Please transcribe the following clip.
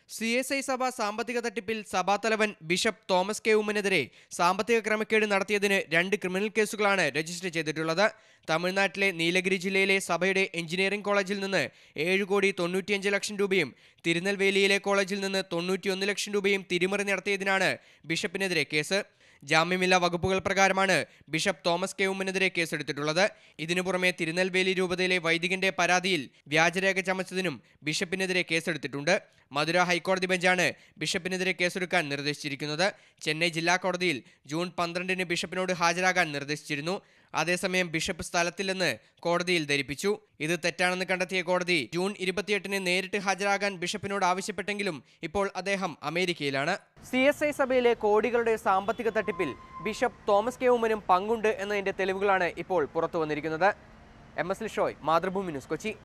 C S I സഭ സാമ്പത്തിക തട്ടിപ്പിൽ സഭാതലവൻ ബിഷപ്പ് തോമസ് കെ ഉമ്മനെതിരെ സാമ്പത്തിക ക്രമക്കേട് നടത്തിയതിന് രണ്ട് ക്രിമിനൽ കേസുകളാണ് രജിസ്റ്റർ ചെയ്തിട്ടുള്ളത് തമിഴ്നാട്ടിലെ നീലഗിരി ജില്ലയിലെ സഭയുടെ എഞ്ചിനീയറിംഗ് കോളേജിൽ നിന്ന് ഏഴ് കോടി തൊണ്ണൂറ്റിയഞ്ച് ലക്ഷം രൂപയും തിരുനെൽവേലിയിലെ കോളേജിൽ നിന്ന് തൊണ്ണൂറ്റിയൊന്ന് ലക്ഷം രൂപയും തിരിമറി നടത്തിയതിനാണ് ബിഷപ്പിനെതിരെ കേസ് ജാമ്യമില്ലാ വകുപ്പുകൾ പ്രകാരമാണ് ബിഷപ്പ് തോമസ് കെ ഉമ്മനെതിരെ കേസെടുത്തിട്ടുള്ളത് ഇതിനു പുറമെ തിരുനെൽവേലി രൂപതയിലെ വൈദികന്റെ പരാതിയിൽ വ്യാജരേഖ ചമച്ചതിനും ബിഷപ്പിനെതിരെ കേസെടുത്തിട്ടുണ്ട് മധുര ഹൈക്കോടതി ബെഞ്ചാണ് ബിഷപ്പിനെതിരെ കേസെടുക്കാൻ നിർദ്ദേശിച്ചിരിക്കുന്നത് ചെന്നൈ ജില്ലാ കോടതിയിൽ ജൂൺ പന്ത്രണ്ടിന് ബിഷപ്പിനോട് ഹാജരാകാൻ നിർദ്ദേശിച്ചിരുന്നു അതേസമയം ബിഷപ്പ് സ്ഥലത്തില്ലെന്ന് കോടതിയിൽ ധരിപ്പിച്ചു ഇത് തെറ്റാണെന്ന് കണ്ടെത്തിയ കോടതി ജൂൺ ഇരുപത്തിയെട്ടിന് നേരിട്ട് ഹാജരാകാൻ ബിഷപ്പിനോട് ആവശ്യപ്പെട്ടെങ്കിലും ഇപ്പോൾ അദ്ദേഹം അമേരിക്കയിലാണ് സി എസ് ഐ സഭയിലെ കോടികളുടെ സാമ്പത്തിക തട്ടിപ്പിൽ ബിഷപ്പ് തോമസ് കെ ഉമ്മനും പങ്കുണ്ട് എന്നതിന്റെ തെളിവുകളാണ് ഇപ്പോൾ പുറത്തു വന്നിരിക്കുന്നത് M S Lishoy Mathrubhumi news Kochi